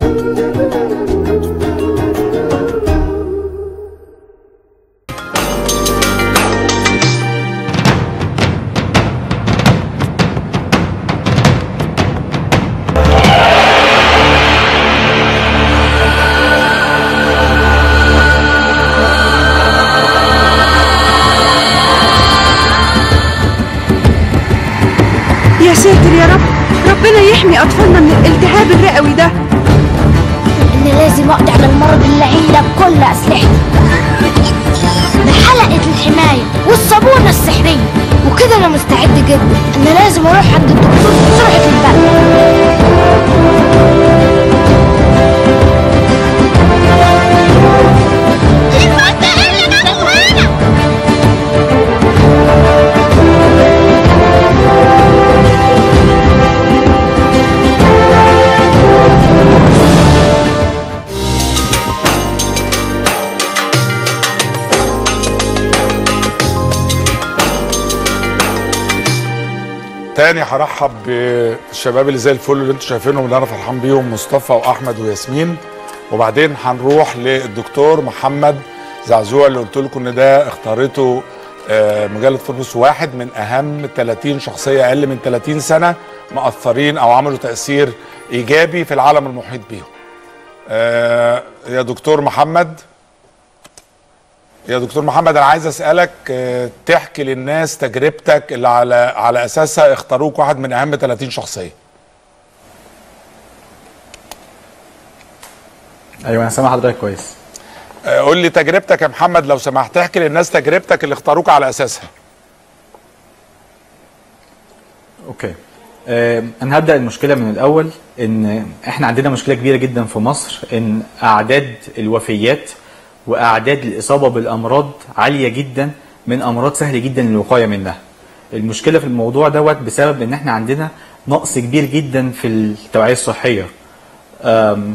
يا ساتر يا رب ربنا يحمي أطفالنا من الالتهاب الرئوي ده إن لازم أقضي على المرض اللعين ده بكل أسلحتي بحلقة الحماية والصابونة السحرية وكده أنا مستعد جدا أنا لازم أروح عند الدكتور بسرعة البرق تاني هرحب بالشباب اللي زي الفل اللي انتوا شايفينهم اللي انا فرحان بيهم مصطفى واحمد وياسمين وبعدين هنروح للدكتور محمد زعزوع اللي قلت لكم ان ده اختارته آه، مجله فوربس واحد من اهم 30 شخصيه اقل من 30 سنه مأثرين او عملوا تاثير ايجابي في العالم المحيط بيهم. آه، يا دكتور محمد يا دكتور محمد انا عايز اسالك آه، تحكي للناس تجربتك اللي على على اساسها اختاروك واحد من اهم 30 شخصيه ايوه انا سامع حضرتك كويس آه، قول لي تجربتك يا محمد لو سمحت تحكي للناس تجربتك اللي اختاروك على اساسها اوكي آه، انا هبدا المشكله من الاول ان احنا عندنا مشكله كبيره جدا في مصر ان اعداد الوفيات واعداد الاصابه بالامراض عاليه جدا من امراض سهل جدا الوقايه منها المشكله في الموضوع دوت بسبب ان احنا عندنا نقص كبير جدا في التوعيه الصحيه آم،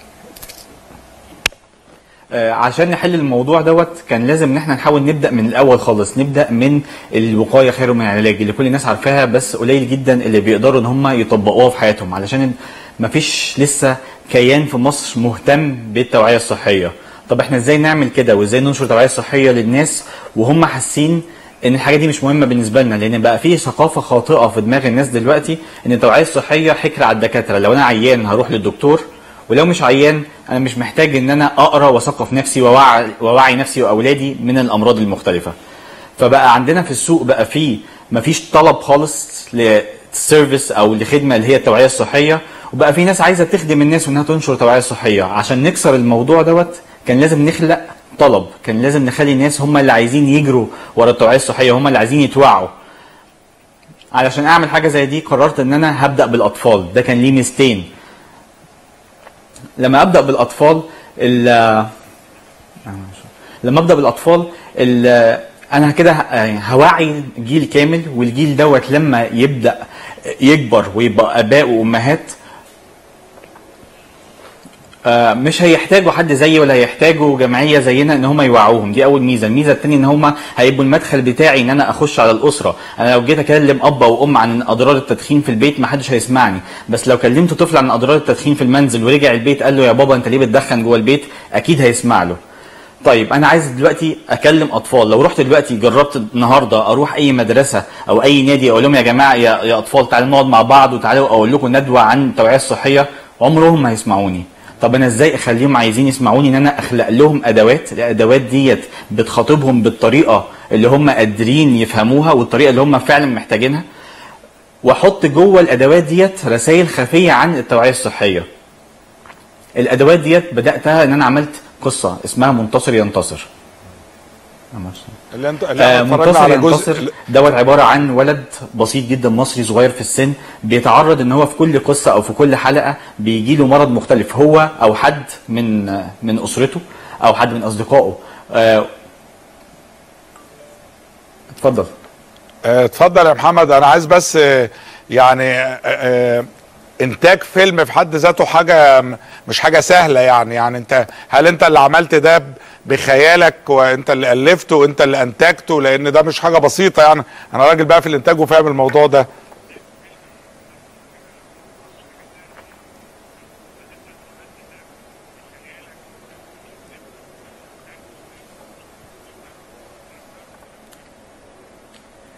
آه، عشان نحل الموضوع دوت كان لازم ان احنا نحاول نبدا من الاول خالص نبدا من الوقايه خير من العلاج اللي كل الناس عارفاها بس قليل جدا اللي بيقدروا ان هم يطبقوها في حياتهم علشان مفيش لسه كيان في مصر مهتم بالتوعيه الصحيه طب احنا ازاي نعمل كده وازاي ننشر توعيه صحيه للناس وهم حاسين ان الحاجه دي مش مهمه بالنسبه لنا لان بقى في ثقافه خاطئه في دماغ الناس دلوقتي ان التوعيه الصحيه حكر على الدكاتره لو انا عيان هروح للدكتور ولو مش عيان انا مش محتاج ان انا اقرا واثقف نفسي ووعي, ووعي نفسي واولادي من الامراض المختلفه فبقى عندنا في السوق بقى في مفيش طلب خالص للسيرفيس او لخدمه اللي هي التوعيه الصحيه وبقى في ناس عايزه تخدم الناس وانها تنشر توعيه صحيه عشان نكسر الموضوع دوت كان لازم نخلق طلب كان لازم نخلي الناس هم اللي عايزين يجروا ورا التوعيه الصحيه هم اللي عايزين يتوعوا علشان اعمل حاجه زي دي قررت ان انا هبدا بالاطفال ده كان ليه ميزتين لما ابدا بالاطفال ال- لما ابدا بالاطفال ال- انا كده ه- هوعي جيل كامل والجيل دوت لما يبدا يكبر ويبقى اباء وامهات آه، مش هيحتاجوا حد زيي ولا هيحتاجوا جمعيه زينا ان هم يوعوهم دي اول ميزه الميزه الثانيه ان هم هيبقوا المدخل بتاعي ان انا اخش على الاسره انا لو جيت اكلم اب او ام عن اضرار التدخين في البيت ما حدش هيسمعني بس لو كلمت طفل عن اضرار التدخين في المنزل ورجع البيت قال له يا بابا انت ليه بتدخن جوه البيت اكيد هيسمع له طيب انا عايز دلوقتي اكلم اطفال لو رحت دلوقتي جربت النهارده اروح اي مدرسه او اي نادي اقول لهم يا جماعه يا, يا اطفال تعالوا نقعد مع بعض وتعالوا اقول لكم ندوه عن التوعيه الصحيه عمرهم ما هيسمعوني طب انا ازاي اخليهم عايزين يسمعوني ان انا اخلق لهم ادوات الادوات ديت بتخاطبهم بالطريقه اللي هم قادرين يفهموها والطريقه اللي هم فعلا محتاجينها واحط جوه الادوات ديت رسائل خفيه عن التوعيه الصحيه الادوات ديت بداتها ان انا عملت قصه اسمها منتصر ينتصر اللي انت اللي آه احنا اتفرجنا منتصر على ينتصر جزء دوت عباره عن ولد بسيط جدا مصري صغير في السن بيتعرض ان هو في كل قصه او في كل حلقه بيجي له مرض مختلف هو او حد من آه، من اسرته او حد من اصدقائه آه، اتفضل آه، اتفضل يا محمد انا عايز بس آه، يعني آه، آه، انتاج فيلم في حد ذاته حاجه م- مش حاجه سهله يعني يعني انت هل انت اللي عملت ده ب- بخيالك وانت اللي الفته وانت اللي انتجته لان ده مش حاجه بسيطه يعني انا راجل بقى في الانتاج وفاهم الموضوع ده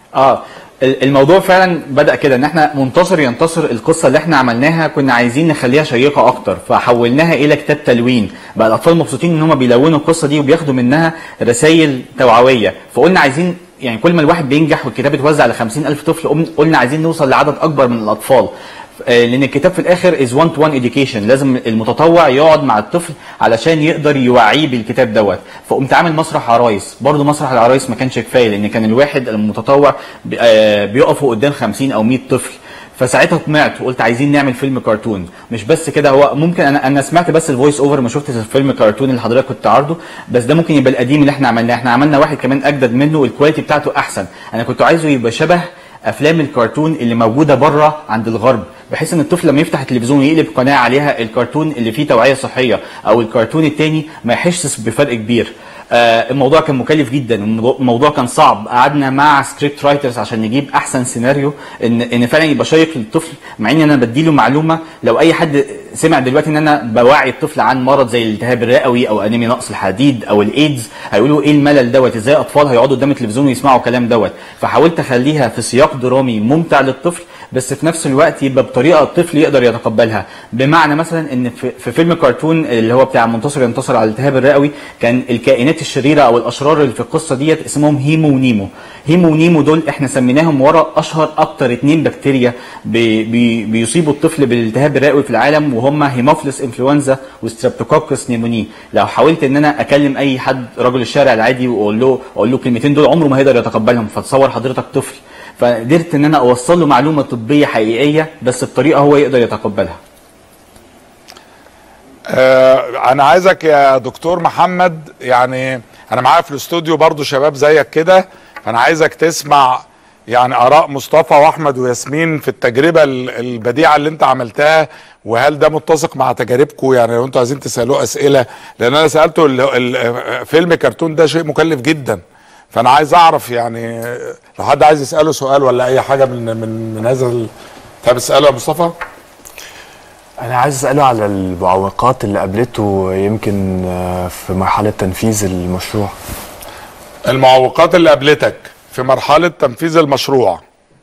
اه ال- الموضوع فعلا بدا كده ان احنا منتصر ينتصر القصه اللي احنا عملناها كنا عايزين نخليها شيقه اكتر فحولناها الى كتاب تلوين بقى الاطفال مبسوطين ان هم بيلونوا القصه دي وبياخدوا منها رسائل توعويه فقلنا عايزين يعني كل ما الواحد بينجح والكتاب اتوزع ل ألف طفل قم- قلنا عايزين نوصل لعدد اكبر من الاطفال آه، لان الكتاب في الاخر از 1 تو 1 education لازم المتطوع يقعد مع الطفل علشان يقدر يوعيه بالكتاب دوت فقمت عامل مسرح عرايس برضه مسرح العرايس ما كانش كفايه لان كان الواحد المتطوع بي- آه، بيقفوا قدام 50 او 100 طفل فساعتها طمعت وقلت عايزين نعمل فيلم كرتون مش بس كده هو ممكن انا انا سمعت بس الفويس اوفر ما شفتش الفيلم كرتون اللي حضرتك كنت عارضه بس ده ممكن يبقى القديم اللي احنا عملناه احنا عملنا واحد كمان اجدد منه والكواليتي بتاعته احسن انا كنت عايزه يبقى شبه افلام الكرتون اللي موجوده بره عند الغرب بحيث ان الطفل لما يفتح التلفزيون ويقلب قناه عليها الكرتون اللي فيه توعيه صحيه او الكرتون التاني ما يحسش بفرق كبير آه الموضوع كان مكلف جدا الموضوع الموضوع كان صعب قعدنا مع سكريبت رايترز عشان نجيب احسن سيناريو ان ان فعلا يبقى شيق للطفل مع ان انا بديله معلومه لو اي حد سمع دلوقتي ان انا بوعي الطفل عن مرض زي الالتهاب الرئوي او انيميا نقص الحديد او الايدز هيقولوا ايه الملل دوت ازاي اطفال هيقعدوا قدام التلفزيون ويسمعوا الكلام دوت فحاولت اخليها في سياق درامي ممتع للطفل بس في نفس الوقت يبقى بطريقه الطفل يقدر يتقبلها بمعنى مثلا ان في, في فيلم كرتون اللي هو بتاع منتصر ينتصر على الالتهاب الرئوي كان الكائنات الشريره او الاشرار اللي في القصه ديت اسمهم هيمو ونيمو هيمو ونيمو دول احنا سميناهم ورا اشهر اكتر اتنين بكتيريا بي بي بيصيبوا الطفل بالالتهاب الرئوي في العالم وهم هيموفلس انفلونزا وستريبتوكوكس نيموني لو حاولت ان انا اكلم اي حد رجل الشارع العادي واقول له اقول له الكلمتين دول عمره ما هيقدر يتقبلهم فتصور حضرتك طفل فقدرت ان انا اوصل له معلومه طبيه حقيقيه بس بطريقه هو يقدر يتقبلها آه انا عايزك يا دكتور محمد يعني انا معايا في الاستوديو برضو شباب زيك كده فانا عايزك تسمع يعني اراء مصطفى واحمد وياسمين في التجربه ال- البديعه اللي انت عملتها وهل ده متسق مع تجاربكم يعني لو انتوا عايزين تسالوه اسئله لان انا سالته ال- ال- فيلم كرتون ده شيء مكلف جدا فانا عايز اعرف يعني لو حد عايز يساله سؤال ولا اي حاجه من من من هذا ال- تحب تساله يا مصطفى؟ أنا عايز أسأله على المعوقات اللي قابلته يمكن آه، في مرحلة تنفيذ المشروع المعوقات اللي قابلتك في مرحلة تنفيذ المشروع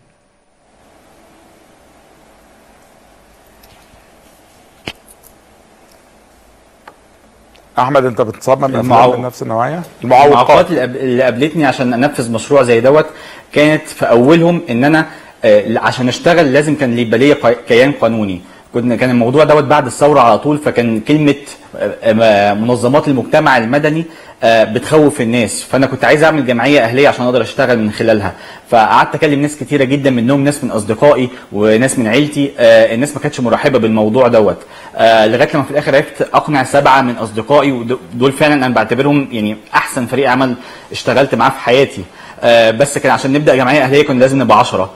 احمد انت بتصمم افلام المعوق- من نفس النوعيه المعوقات المعوقات اللي قاب- اللي قابلتني عشان انفذ مشروع زي دوت كانت في اولهم ان انا آه، عشان اشتغل لازم كان يبقى ليا قي- كيان قانوني كنا كان الموضوع دوت بعد الثوره على طول فكان كلمه آه، آه، منظمات المجتمع المدني آه، بتخوف الناس فانا كنت عايز اعمل جمعيه اهليه عشان اقدر اشتغل من خلالها فقعدت اكلم ناس كتيره جدا منهم ناس من اصدقائي وناس من عيلتي آه، الناس ما كانتش مرحبه بالموضوع دوت آه، لغايه لما في الاخر عرفت اقنع سبعه من اصدقائي ودول فعلا انا بعتبرهم يعني احسن فريق عمل اشتغلت معاه في حياتي آه، بس كان عشان نبدا جمعيه اهليه كنا لازم نبقى 10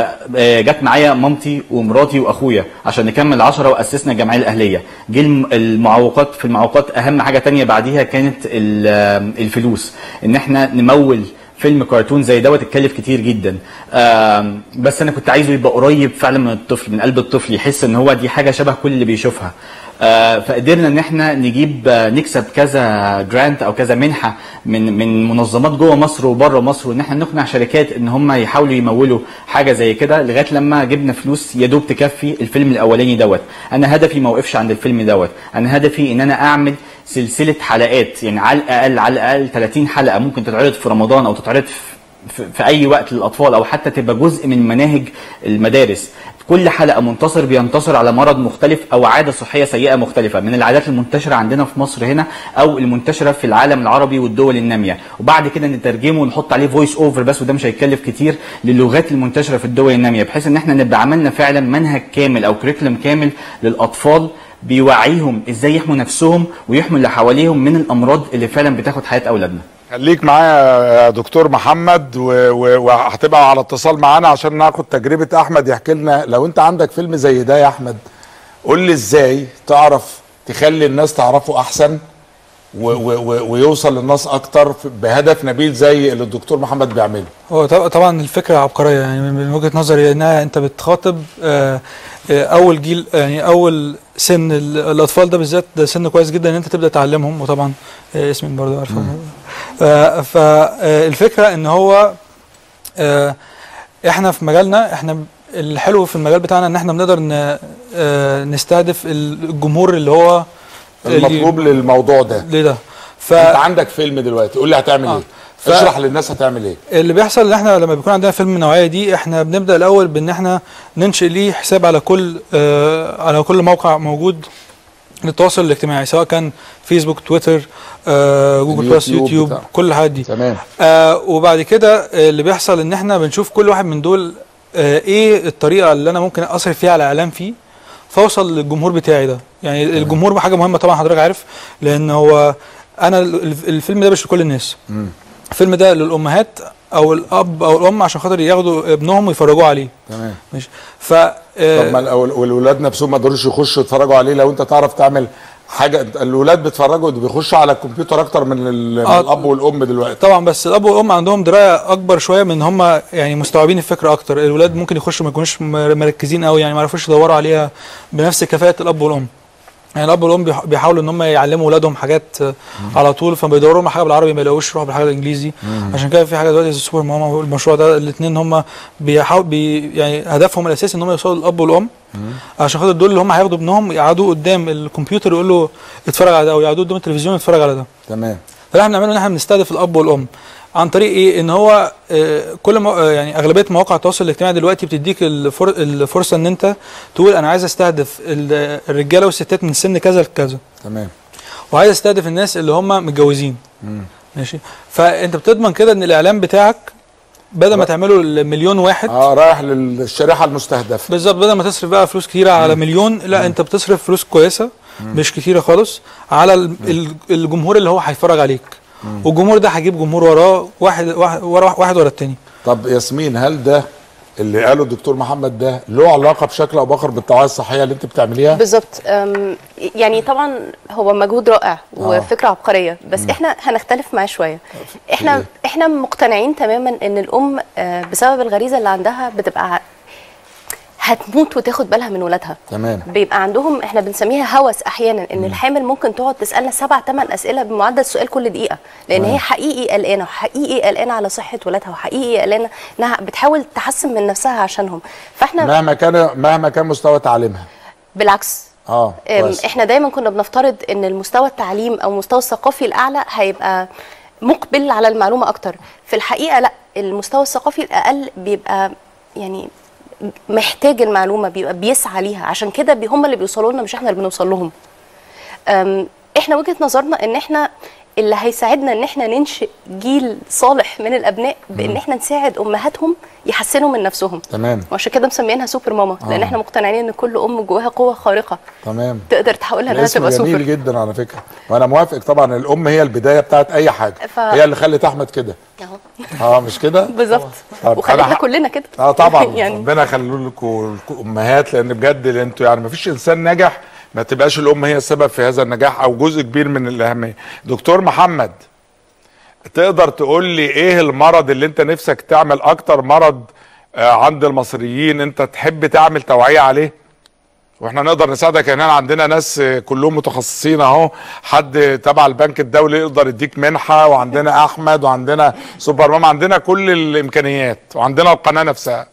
فجت معايا مامتي ومراتي واخويا عشان نكمل 10 واسسنا الجمعيه الاهليه جه الم- المعوقات في المعوقات اهم حاجه تانية بعديها كانت ال- آه، الفلوس ان احنا نمول فيلم كرتون زي دوت اتكلف كتير جدا آم، بس انا كنت عايزه يبقى قريب فعلا من الطفل من قلب الطفل يحس ان هو دي حاجه شبه كل اللي بيشوفها آه، فقدرنا ان احنا نجيب آه، نكسب كذا جرانت او كذا منحه من من منظمات جوه مصر وبره مصر وان احنا نقنع شركات ان هم يحاولوا يمولوا حاجه زي كده لغايه لما جبنا فلوس يا دوب تكفي الفيلم الاولاني دوت انا هدفي ما وقفش عند الفيلم دوت انا هدفي ان انا اعمل سلسله حلقات يعني على الاقل على الاقل 30 حلقه ممكن تتعرض في رمضان او تتعرض في في- في اي وقت للاطفال او حتى تبقى جزء من مناهج المدارس كل حلقه منتصر بينتصر على مرض مختلف او عاده صحيه سيئه مختلفه من العادات المنتشره عندنا في مصر هنا او المنتشره في العالم العربي والدول الناميه وبعد كده نترجمه ونحط عليه فويس اوفر بس وده مش هيكلف كتير للغات المنتشره في الدول الناميه بحيث ان احنا نبقى عملنا فعلا منهج كامل او كريكولم كامل للاطفال بيوعيهم ازاي يحموا نفسهم ويحموا اللي حواليهم من الامراض اللي فعلا بتاخد حياه اولادنا خليك معايا يا دكتور محمد و- و- وهتبقى على اتصال معانا عشان ناخد تجربة احمد يحكي لنا لو انت عندك فيلم زي ده يا احمد قول لي ازاي تعرف تخلي الناس تعرفه احسن و و و ويوصل للناس اكتر في- بهدف نبيل زي اللي الدكتور محمد بيعمله هو طب- طبعا الفكره عبقريه يعني من من وجهه نظري انها انت بتخاطب آه، آه، اول جيل يعني اول سن ال- الاطفال ده بالذات ده سن كويس جدا ان انت تبدا تعلمهم وطبعا آه، اسمين برضو عارفه فالفكره ان هو آه، احنا في مجالنا احنا الحلو في المجال بتاعنا ان احنا بنقدر ن- آه، نستهدف الجمهور اللي هو المطلوب للموضوع ده ليه ده ف انت عندك فيلم دلوقتي قول لي هتعمل آه. ايه ف- اشرح للناس هتعمل ايه اللي بيحصل ان احنا لما بيكون عندنا فيلم من النوعيه دي احنا بنبدا الاول بان احنا ننشئ ليه حساب على كل آه على كل موقع موجود للتواصل الاجتماعي سواء كان فيسبوك تويتر آه جوجل بلس اليوتيوب يوتيوب بتاع. كل الحاجات دي تمام آه وبعد كده آه، اللي بيحصل ان احنا بنشوف كل واحد من دول آه ايه الطريقه اللي انا ممكن اصرف فيها على اعلان فيه فاوصل للجمهور بتاعي ده يعني الجمهور حاجه مهمه طبعا حضرتك عارف لان هو انا ال- الفيلم ده مش لكل الناس الفيلم ده للامهات او الاب او الام عشان خاطر ياخدوا ابنهم ويفرجوه عليه تمام ماشي ف آه، طب ما الأول- والولاد نفسهم ما يقدروش يخشوا يتفرجوا عليه لو انت تعرف تعمل حاجه الولاد بيتفرجوا بيخشوا على الكمبيوتر اكتر من, ال- من آه. الاب والام دلوقتي طبعا بس الاب والام عندهم درايه اكبر شويه من هم يعني مستوعبين الفكره اكتر الولاد ممكن يخشوا ما يكونوش م- مركزين قوي يعني ما يعرفوش يدوروا عليها بنفس كفاءه الاب والام يعني الاب والام بيح- بيحاولوا ان هم يعلموا اولادهم حاجات آه، على طول فبيدوروا لهم حاجه بالعربي ما يلاقوش يروحوا بالحاجه بالانجليزي عشان كده في حاجه دلوقتي زي السوبر ماما والمشروع ده الاثنين هم بيحاول بي يعني هدفهم الاساسي ان هم يوصلوا للاب والام عشان خاطر دول اللي هم هياخدوا ابنهم يقعدوه قدام الكمبيوتر يقول له اتفرج على ده او يقعدوه قدام التلفزيون يتفرج على ده تمام فاللي احنا بنعمله ان احنا بنستهدف الاب والام عن طريق ايه ان هو آه، كل ما آه، يعني اغلبيه مواقع التواصل الاجتماعي دلوقتي بتديك الفر... الفرصه ان انت تقول انا عايز استهدف ال- الرجاله والستات من سن كذا لكذا تمام وعايز استهدف الناس اللي هم متجوزين ماشي فانت بتضمن كده ان الاعلان بتاعك بدل ما تعمله لمليون واحد اه رايح للشريحه المستهدفه بالظبط بدل ما تصرف بقى فلوس كتيره على مليون لا انت بتصرف فلوس كويسه مش كتيره خالص على ال- ال- الجمهور اللي هو هيتفرج عليك والجمهور ده هيجيب جمهور وراه واحد واحد ورا واحد ورا التاني طب ياسمين هل ده اللي قاله الدكتور محمد ده له علاقه بشكل او باخر بالتوعيه الصحيه اللي انت بتعمليها بالظبط أم، يعني طبعا هو مجهود رائع وفكره عبقريه بس احنا هنختلف معاه شويه احنا إيه؟ احنا مقتنعين تماما ان الام آه، بسبب الغريزه اللي عندها بتبقى ع- هتموت وتاخد بالها من ولادها تمام بيبقى عندهم احنا بنسميها هوس احيانا ان الحامل ممكن تقعد تسالنا سبع ثمان اسئله بمعدل سؤال كل دقيقه لان هي حقيقي قلقانه وحقيقي قلقانه على صحه ولادها وحقيقي قلقانه انها بتحاول تحسن من نفسها عشانهم فاحنا مهما كان مهما كان مستوى تعليمها بالعكس اه أم، كويس. احنا دايما كنا بنفترض ان المستوى التعليم او المستوى الثقافي الاعلى هيبقى مقبل على المعلومه اكتر في الحقيقه لا المستوى الثقافي الاقل بيبقى يعني محتاج المعلومه بيبقى بيسعى ليها عشان كده بي- هم اللي بيوصلوا لنا مش احنا اللي بنوصل لهم أم، احنا وجهه نظرنا ان احنا اللي هيساعدنا ان احنا ننشئ جيل صالح من الابناء بان احنا نساعد امهاتهم يحسنوا من نفسهم تمام وعشان كده مسمينها سوبر ماما لان آه. احنا مقتنعين ان كل ام جواها قوه خارقه تمام تقدر تحولها انها الاسم تبقى جميل سوبر جدا على فكره وانا موافق طبعا الام هي البدايه بتاعت اي حاجه ف- هي اللي خلت احمد كده اهو اه مش كده بالظبط طب وخلينا أنا ح- كلنا كده اه طبعا يعني ربنا يخلي لكم الامهات لان بجد انتوا يعني ما فيش انسان ناجح ما تبقاش الام هي السبب في هذا النجاح او جزء كبير من الاهميه دكتور محمد تقدر تقول لي ايه المرض اللي انت نفسك تعمل اكتر مرض آه، عند المصريين انت تحب تعمل توعيه عليه واحنا نقدر نساعدك هنا عندنا ناس آه، كلهم متخصصين اهو حد تبع البنك الدولي يقدر يديك منحه وعندنا احمد وعندنا سوبر مام عندنا كل الامكانيات وعندنا القناه نفسها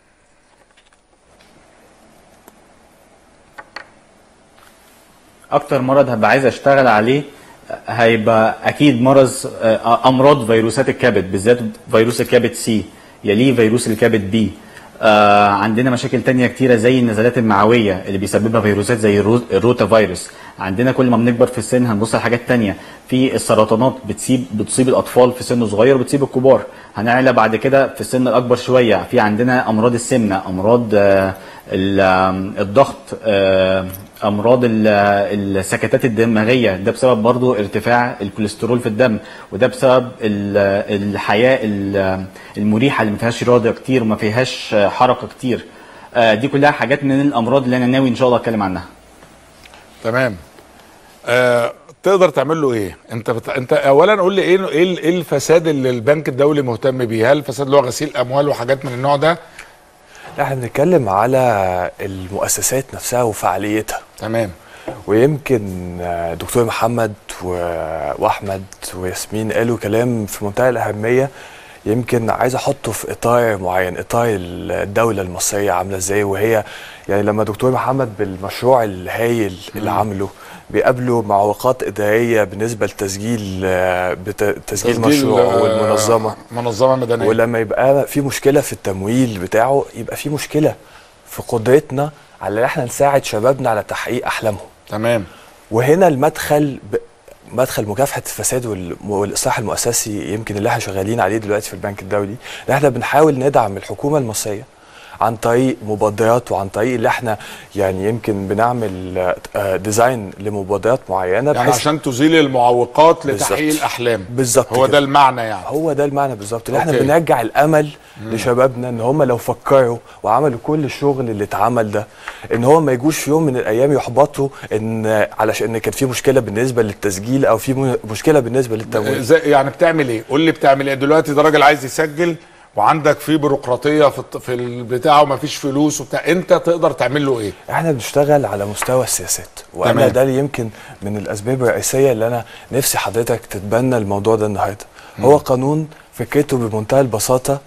اكتر مرض هبقى عايز اشتغل عليه هيبقى اكيد مرض آه، امراض فيروسات الكبد بالذات فيروس الكبد سي يليه فيروس الكبد بي آه عندنا مشاكل تانية كتيرة زي النزلات المعوية اللي بيسببها فيروسات زي الرو- الروتا فيروس عندنا كل ما بنكبر في السن هنبص على حاجات تانية في السرطانات بتسيب بتصيب الأطفال في سن صغير وبتصيب الكبار هنعلى بعد كده في السن الأكبر شوية في عندنا أمراض السمنة أمراض آه ال- آم، الضغط آه امراض ال- السكتات الدماغيه ده بسبب برضو ارتفاع الكوليسترول في الدم وده بسبب ال- الحياه ال- المريحه اللي ما فيهاش رياضه كتير وما فيهاش حركه كتير آه، دي كلها حاجات من الامراض اللي انا ناوي ان شاء الله اتكلم عنها تمام آه تقدر تعمل له ايه انت بت... انت اولا قول لي ايه ايه ال- إيه الفساد اللي البنك الدولي مهتم بيه هل الفساد اللي هو غسيل اموال وحاجات من النوع ده لا احنا بنتكلم على المؤسسات نفسها وفعاليتها تمام ويمكن آه، دكتور محمد و- واحمد وياسمين قالوا كلام في منتهى الاهميه يمكن عايز احطه في اطار معين اطار الدوله المصريه عامله ازاي وهي يعني لما دكتور محمد بالمشروع الهايل اللي عامله بيقابله معوقات اداريه بالنسبه لتسجيل آه، بت- تسجيل مشروع آه، والمنظمه منظمه مدنيه ولما يبقى في مشكله في التمويل بتاعه يبقى في مشكله في قدرتنا على ان احنا نساعد شبابنا على تحقيق احلامهم تمام وهنا المدخل ب... مدخل مكافحه الفساد وال... والاصلاح المؤسسي يمكن اللي احنا شغالين عليه دلوقتي في البنك الدولي ان احنا بنحاول ندعم الحكومه المصريه عن طريق مبادرات وعن طريق اللي احنا يعني يمكن بنعمل آه، ديزاين لمبادرات معينه يعني بحيث عشان تزيل المعوقات لتحقيق بالظبط. الاحلام بالظبط هو كده. ده المعنى يعني هو ده المعنى بالظبط اللي احنا أوكي. بنرجع الامل لشبابنا ان هم لو فكروا وعملوا كل الشغل اللي اتعمل ده ان هم ما يجوش في يوم من الايام يحبطوا ان علشان ان كان في مشكله بالنسبه للتسجيل او في م- مشكله بالنسبه للتمويل زي يعني بتعمل ايه قول لي بتعمل ايه دلوقتي ده راجل عايز يسجل وعندك في بيروقراطيه في الط- في البتاع وما فيش فلوس وبتاع انت تقدر تعمل له ايه احنا بنشتغل على مستوى السياسات وانا تمام. ده اللي يمكن من الاسباب الرئيسيه اللي انا نفسي حضرتك تتبنى الموضوع ده النهارده هو قانون فكرته بمنتهى البساطه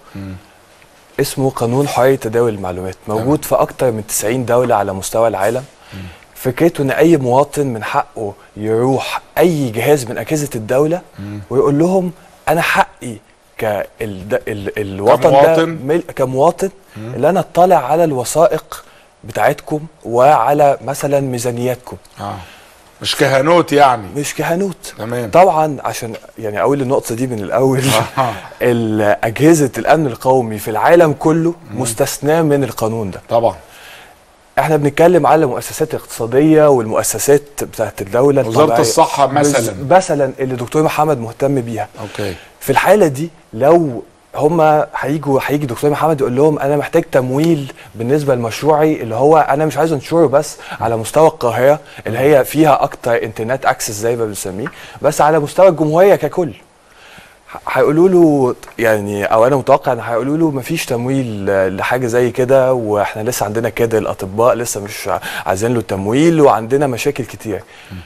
اسمه قانون حريه تداول المعلومات موجود في اكتر من 90 دوله على مستوى العالم فكرته ان اي مواطن من حقه يروح اي جهاز من اجهزه الدوله ويقول لهم انا حقي كال ال الوطن كمواطن؟ ده مل- كمواطن اللي انا اطلع على الوثائق بتاعتكم وعلى مثلا ميزانياتكم اه مش كهنوت يعني مش كهنوت تمام. طبعا عشان يعني اقول النقطه دي من الاول آه. ال- اجهزه الامن القومي في العالم كله مستثناه من القانون ده طبعا احنا بنتكلم على المؤسسات الاقتصاديه والمؤسسات بتاعت الدوله وزارة الطبيعية. الصحة بز- مثلاً. مثلا اللي دكتور محمد مهتم بيها اوكي في الحاله دي لو هما هيجوا هيجي دكتور محمد يقول لهم انا محتاج تمويل بالنسبه لمشروعي اللي هو انا مش عايز انشره بس على مستوى القاهره اللي هي فيها اكتر انترنت اكسس زي ما بنسميه بس على مستوى الجمهوريه ككل ه- هيقولوا له يعني او انا متوقع ان هيقولوا له مفيش تمويل آه، لحاجه زي كده واحنا لسه عندنا كده الاطباء لسه مش ع- عايزين له تمويل وعندنا مشاكل كتير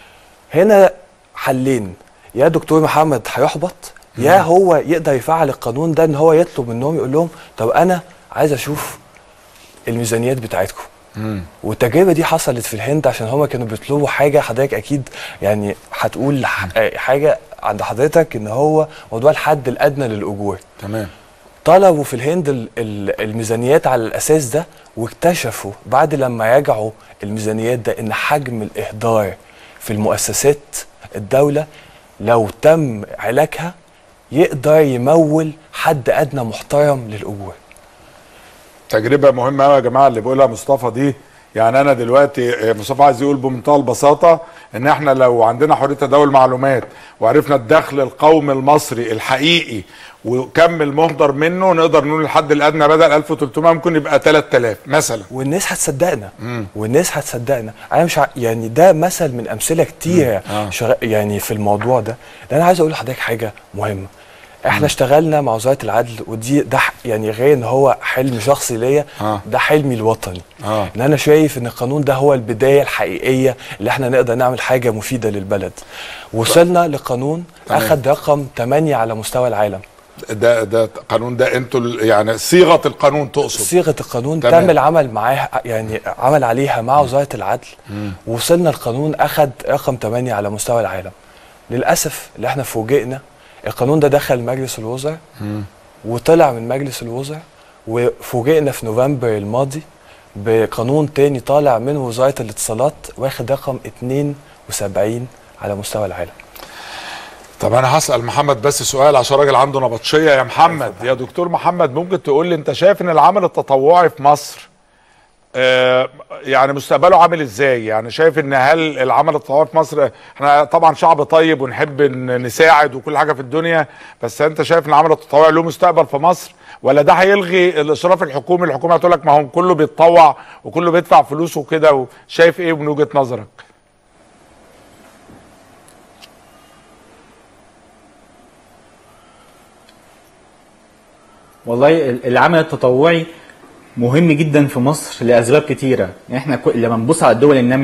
هنا حلين يا دكتور محمد هيحبط يا هو يقدر يفعل القانون ده ان هو يطلب منهم يقول لهم طب انا عايز اشوف الميزانيات بتاعتكم والتجربه دي حصلت في الهند عشان هما كانوا بيطلبوا حاجه حضرتك اكيد يعني هتقول ح- آه، حاجه عند حضرتك ان هو موضوع الحد الادنى للاجور تمام طلبوا في الهند ال- ال- الميزانيات على الاساس ده واكتشفوا بعد لما راجعوا الميزانيات ده ان حجم الاهدار في المؤسسات الدوله لو تم علاجها يقدر يمول حد ادنى محترم للاجور تجربه مهمه قوي يا جماعه اللي بيقولها مصطفى دي يعني انا دلوقتي آه، مصطفى عايز يقول بمنتهى البساطه ان احنا لو عندنا حريه تداول معلومات وعرفنا الدخل القومي المصري الحقيقي وكم المهدر منه نقدر نقول الحد الادنى بدل 1300 ممكن يبقى 3000 مثلا والناس هتصدقنا والناس هتصدقنا انا مش ع... يعني ده مثل من امثله كتير آه. شغ... يعني في الموضوع ده ده انا عايز اقول لحضرتك حاجه مهمه احنا اشتغلنا مع وزاره العدل ودي ده ح- يعني غير ان هو حلم شخصي ليا آه. ده حلمي الوطني آه. ان انا شايف ان القانون ده هو البدايه الحقيقيه اللي احنا نقدر نعمل حاجه مفيده للبلد وصلنا لقانون تمام. اخذ رقم 8 على مستوى العالم ده ده قانون ده انتوا ال- يعني صيغه القانون تقصد صيغه القانون تمام. تم العمل معاها يعني عمل عليها مع وزاره العدل وصلنا القانون اخذ رقم 8 على مستوى العالم للاسف اللي احنا فوجئنا القانون ده دخل مجلس الوزراء وطلع من مجلس الوزراء وفوجئنا في نوفمبر الماضي بقانون تاني طالع من وزاره الاتصالات واخد رقم 72 على مستوى العالم طب انا هسال محمد بس سؤال عشان راجل عنده نبطشيه يا محمد يا دكتور محمد ممكن تقول لي انت شايف ان العمل التطوعي في مصر آه يعني مستقبله عامل ازاي يعني شايف ان هل العمل التطوعي في مصر احنا طبعا شعب طيب ونحب ان نساعد وكل حاجه في الدنيا بس انت شايف ان العمل التطوعي له مستقبل في مصر ولا ده هيلغي الاشراف الحكومي الحكومه هتقول لك ما هو كله بيتطوع وكله بيدفع فلوس وكده شايف ايه من وجهه نظرك والله ال- العمل التطوعي مهم جدا في مصر لاسباب كتيره يعني احنا كل- لما نبص على الدول الناميه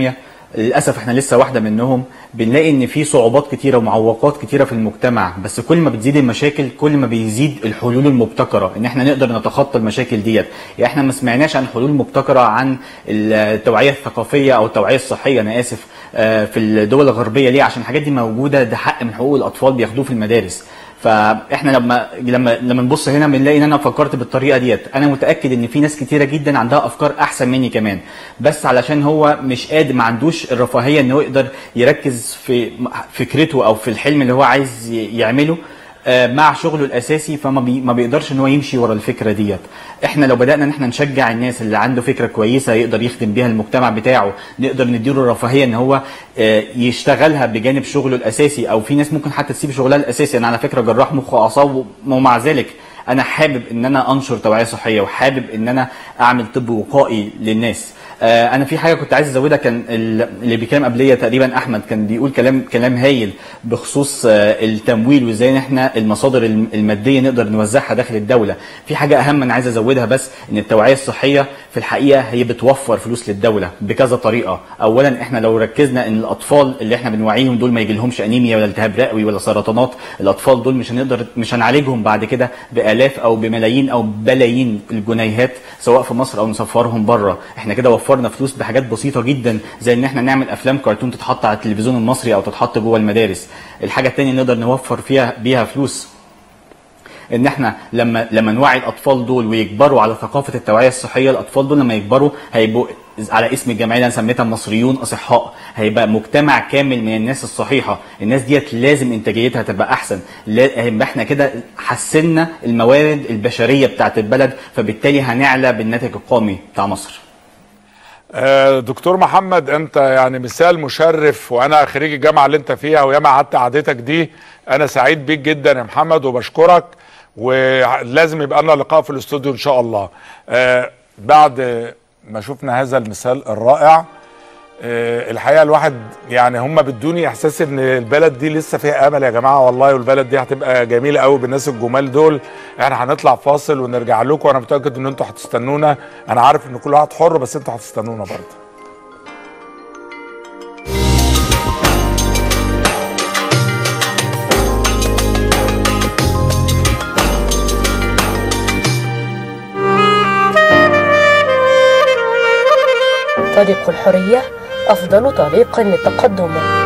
للاسف احنا لسه واحده منهم بنلاقي ان في صعوبات كتيره ومعوقات كتيره في المجتمع بس كل ما بتزيد المشاكل كل ما بيزيد الحلول المبتكره ان احنا نقدر نتخطى المشاكل ديت يعني احنا ما سمعناش عن حلول مبتكره عن التوعيه الثقافيه او التوعيه الصحيه انا اسف آه، في الدول الغربيه ليه عشان الحاجات دي موجوده ده حق من حقوق الاطفال بياخدوه في المدارس فاحنا لما لما لما نبص هنا بنلاقي ان انا فكرت بالطريقه ديت انا متاكد ان في ناس كتيره جدا عندها افكار احسن مني كمان بس علشان هو مش قادر ما عندوش الرفاهيه ان هو يقدر يركز في فكرته او في الحلم اللي هو عايز ي- يعمله آه، مع شغله الاساسي فما بي ما بيقدرش ان هو يمشي ورا الفكره ديت احنا لو بدانا ان احنا نشجع الناس اللي عنده فكره كويسه يقدر يخدم بيها المجتمع بتاعه نقدر نديله الرفاهيه ان هو آه، يشتغلها بجانب شغله الاساسي او في ناس ممكن حتى تسيب شغلها الاساسي انا على فكره جراح مخ واعصاب ومع ذلك انا حابب ان انا انشر توعيه صحيه وحابب ان انا اعمل طب وقائي للناس آه، انا في حاجه كنت عايز ازودها كان ال- اللي بيتكلم قبليه تقريبا احمد كان بيقول كلام كلام هايل بخصوص آه، التمويل وازاي ان احنا المصادر الم- الماديه نقدر نوزعها داخل الدوله في حاجه اهم انا عايز ازودها بس ان التوعيه الصحيه في الحقيقه هي بتوفر فلوس للدوله بكذا طريقه اولا احنا لو ركزنا ان الاطفال اللي احنا بنوعيهم دول ما يجيلهمش انيميا ولا التهاب رئوي ولا سرطانات الاطفال دول مش هنقدر مش هنعالجهم بعد كده بالاف او بملايين او بلايين الجنيهات سواء في مصر او نسفرهم بره احنا كده وفرنا فلوس بحاجات بسيطه جدا زي ان احنا نعمل افلام كرتون تتحط على التلفزيون المصري او تتحط جوه المدارس الحاجه الثانيه نقدر نوفر فيها بيها فلوس ان احنا لما لما نوعي الاطفال دول ويكبروا على ثقافه التوعيه الصحيه الاطفال دول لما يكبروا هيبقوا على اسم الجمعيه اللي انا سميتها مصريون اصحاء هيبقى مجتمع كامل من الناس الصحيحه الناس ديت لازم انتاجيتها تبقى احسن لا- يبقى احنا كده حسنا الموارد البشريه بتاعت البلد فبالتالي هنعلى بالناتج القومي بتاع مصر آه، دكتور محمد انت يعني مثال مشرف وانا خريج الجامعه اللي انت فيها وياما قعدت قعدتك دي انا سعيد بيك جدا يا محمد وبشكرك ولازم يبقى لنا لقاء في الاستوديو ان شاء الله آه، بعد ما شفنا هذا المثال الرائع آه، الحقيقه الواحد يعني هم بدوني احساس ان البلد دي لسه فيها امل يا جماعه والله والبلد دي هتبقى جميله قوي بالناس الجمال دول احنا هنطلع فاصل ونرجع لكم وانا متاكد ان انتوا هتستنونا انا عارف ان كل واحد حر بس انتوا هتستنونا برضه طريق الحرية أفضل طريق للتقدم